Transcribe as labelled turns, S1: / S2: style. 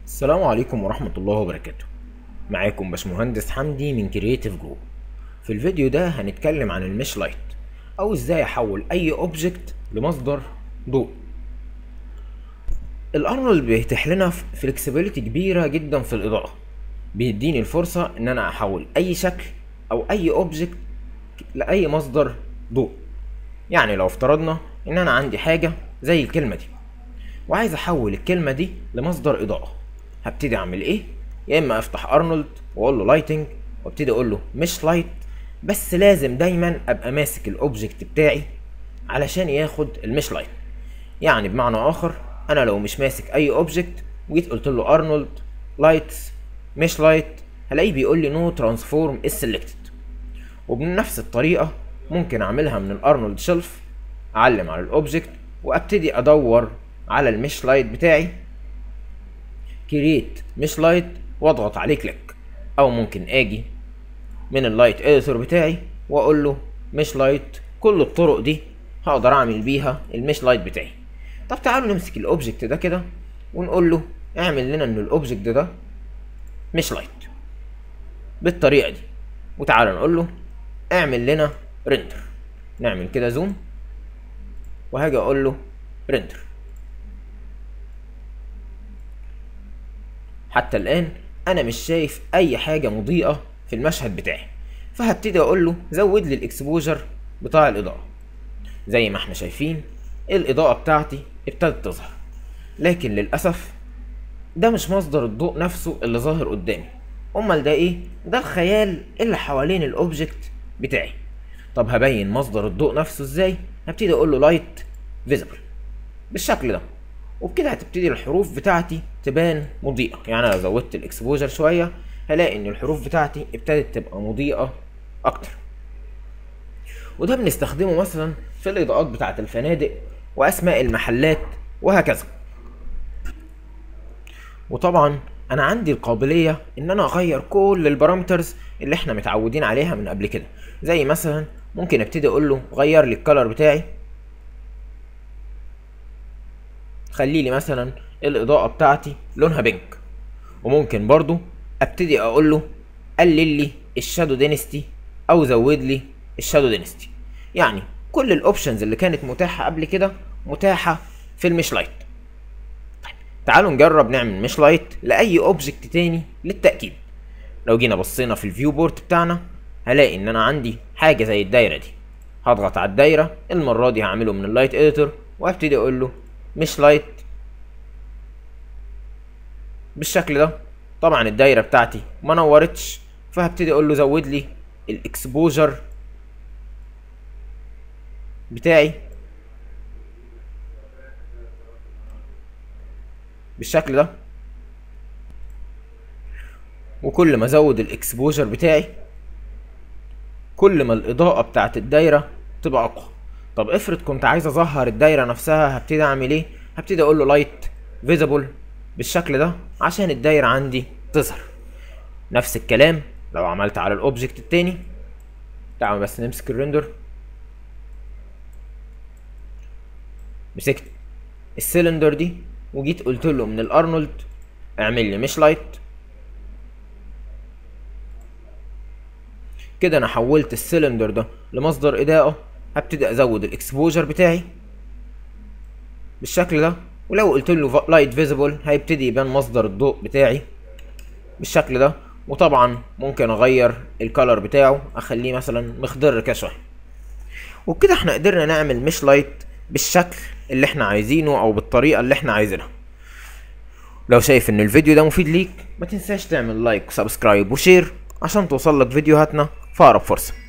S1: السلام عليكم ورحمة الله وبركاته معاكم باشمهندس حمدي من كرييتيف جروب في الفيديو ده هنتكلم عن المش لايت او ازاي احول اي اوبجكت لمصدر ضوء الارنولد بيتيح لنا فلكسبيليتي كبيرة جدا في الاضاءة بيديني الفرصة ان انا احول اي شكل او اي اوبجكت لاي مصدر ضوء يعني لو افترضنا ان انا عندي حاجة زي الكلمة دي وعايز احول الكلمة دي لمصدر اضاءة هبتدي اعمل ايه يا اما افتح ارنولد واقول له لايتنج وابتدي اقول له مش لايت بس لازم دايما ابقى ماسك الاوبجكت بتاعي علشان ياخد المش لايت يعني بمعنى اخر انا لو مش ماسك اي اوبجكت وجيت قلت له ارنولد لايتس مش لايت هلاقيه بيقول لي نو ترانسفورم از سيلكتد وبنفس الطريقه ممكن اعملها من الارنولد شيلف اعلم على الاوبجكت وابتدي ادور على المش لايت بتاعي كرييت مش لايت واضغط عليه كليك او ممكن اجي من اللايت اديتور بتاعي واقول له مش لايت كل الطرق دي هقدر اعمل بيها المش لايت بتاعي طب تعالوا نمسك الاوبجكت ده كده ونقول له اعمل لنا ان الاوبجكت ده مش لايت بالطريقه دي وتعالى نقول له اعمل لنا ريندر نعمل كده زوم وهاجي اقول له ريندر حتى الان انا مش شايف اي حاجه مضيئه في المشهد بتاعي فهبتدي اقول له زود لي الاكسبوجر بتاع الاضاءه زي ما احنا شايفين الاضاءه بتاعتي ابتدت تظهر لكن للاسف ده مش مصدر الضوء نفسه اللي ظاهر قدامي امال ده ايه ده الخيال اللي حوالين الاوبجكت بتاعي طب هبين مصدر الضوء نفسه ازاي هبتدي اقول له لايت فيزيبل بالشكل ده وبكده هتبتدي الحروف بتاعتي تبان مضيئة يعني انا لو زودت الاكسبوجر شوية هلاقي ان الحروف بتاعتي ابتدت تبقى مضيئة اكتر وده بنستخدمه مثلا في الاضاءات بتاعة الفنادق واسماء المحلات وهكذا وطبعا انا عندي القابلية ان انا اغير كل البارامترز اللي احنا متعودين عليها من قبل كده زي مثلا ممكن ابتدي اقول له غير لي الكلر بتاعي خلي لي مثلا الاضاءه بتاعتي لونها بينك وممكن برضو ابتدي اقول له قلل لي الشادو دينستي او زود لي الشادو دينستي يعني كل الاوبشنز اللي كانت متاحه قبل كده متاحه في المش لايت طيب تعالوا نجرب نعمل مش لايت لاي اوبجكت تاني للتاكيد لو جينا بصينا في الفيو بورت بتاعنا هلاقي ان انا عندي حاجه زي الدايره دي هضغط على الدايره المره دي هعمله من اللايت اديتور وابتدي اقول له مش لايت بالشكل ده طبعا الدايره بتاعتي ما نورتش فهبتدي اقول له زود لي الاكسبوجر بتاعي بالشكل ده وكل ما ازود الاكسبوجر بتاعي كل ما الاضاءه بتاعت الدايره تبقى اقوى طب افرض كنت عايز اظهر الدايره نفسها هبتدي اعمل ايه هبتدي اقول له لايت فيزيبل بالشكل ده عشان الدايره عندي تظهر نفس الكلام لو عملت على الاوبجكت التاني تعالوا بس نمسك الريندر مسكت السلندر دي وجيت قلت له من الارنولد اعمل لي مش لايت كده انا حولت السلندر ده لمصدر اضاءه هبتدي ازود الاكسبوجر بتاعي بالشكل ده ولو قلت له لايت فيزيبل هيبتدي يبان مصدر الضوء بتاعي بالشكل ده وطبعا ممكن اغير الكالر بتاعه اخليه مثلا مخضر كده شويه وبكده احنا قدرنا نعمل مش لايت بالشكل اللي احنا عايزينه او بالطريقه اللي احنا عايزينها لو شايف ان الفيديو ده مفيد ليك ما تنساش تعمل لايك وسبسكرايب وشير عشان توصلك فيديوهاتنا في اقرب فرصه